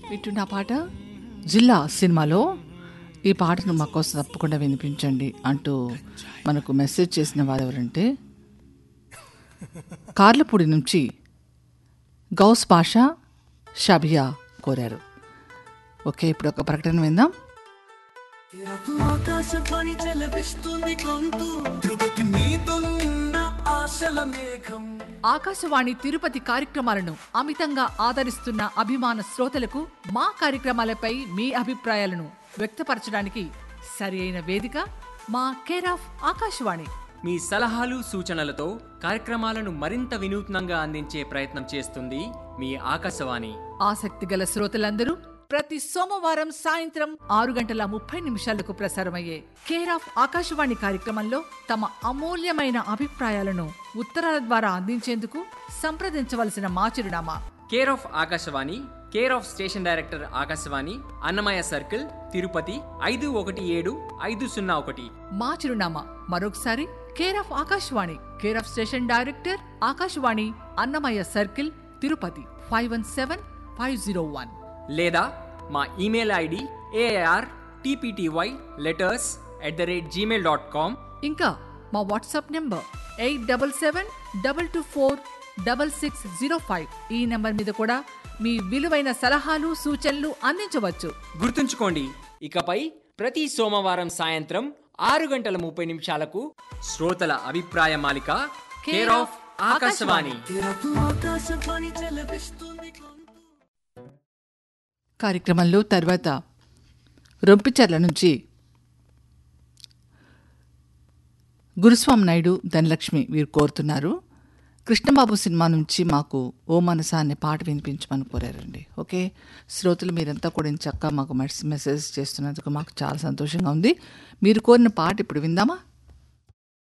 వింటున్న పాట జిల్లా సినిమాలో ఈ పాటను మా కోసం తప్పకుండా వినిపించండి అంటూ మనకు మెసేజ్ చేసిన వారు ఎవరంటే కార్లపూడి నుంచి గౌస్ పాషా షబియా కోరారు ఓకే ఇప్పుడు ఒక ప్రకటన విందాం ఆకాశవాణి చెలపిస్తుంది గొంతు తిరుపతి మీదున్న ఆశల మేఘం ఆకాశవాణి తిరుపతి కార్యక్రమాలను అమితంగా ఆదరిస్తున్న అభిమాన శ్రోతలకు మా కార్యక్రమాలపై మీ అభిప్రాయాలను వ్యక్తపరచడానికి సరి అయిన వేదిక మా కేర్ ఆఫ్ ఆకాశవాణి మీ సలహాలు సూచనలతో కార్యక్రమాలను మరింత వినూత్నంగా అందించే ప్రయత్నం చేస్తుంది మీ ఆకాశవాణి ఆసక్తి గల శ్రోతలందరూ ప్రతి సోమవారం సాయంత్రం ఆరు గంటల ముప్పై నిమిషాలకు ప్రసారమయ్యే కేర్ ఆఫ్ ఆకాశవాణి కార్యక్రమంలో తమ అమూల్యమైన అభిప్రాయాలను ఉత్తరాల ద్వారా అందించేందుకు సంప్రదించవలసిన మా చిరునామా care of Akashvani care of station director Akashvani Annamayya circle Tirupati ఐదు ఒకటి ఏడు ఐదు సున్నా ఒకటి మా చిరునామా మరొకసారి care of Akashvani care of station director Akashvani Annamayya circle Tirupati five one seven five zero one లేదా మా email ID AR TPTY letters at the rate Gmail dot com ఇంకా మా WhatsApp number eight double seven double two four double six zero five ఈ number మీద కూడా మీ విలువైన సలహాలు సూచనలు అందించవచ్చు గుర్తుంచుకోండి ఇకపై ప్రతి సోమవారం సాయంత్రం ఆరు గంటల ముప్పై నిమిషాలకు శ్రోతల అభిప్రాయ మాలిక కేర్ ఆఫ్ ఆకాశవాణి తెరకు ఆకాశవాణి చెలపిస్తుంది గొంతు కార్యక్రమంలో తర్వాత రొంపిచర్ల నుంచి గురుస్వామి నాయుడు ధనలక్ష్మి వీరు కోరుతున్నారు కృష్ణబాబు సినిమా నుంచి మాకు ఓ మనసా అనే పాట వినిపించమని కోరారండి ఓకే శ్రోతలు మీరంతా కూడా చక్కగా మాకు మెస్ మెసేజ్ చేస్తున్నందుకు మాకు చాలా సంతోషంగా ఉంది మీరు కోరిన పాట ఇప్పుడు విందామా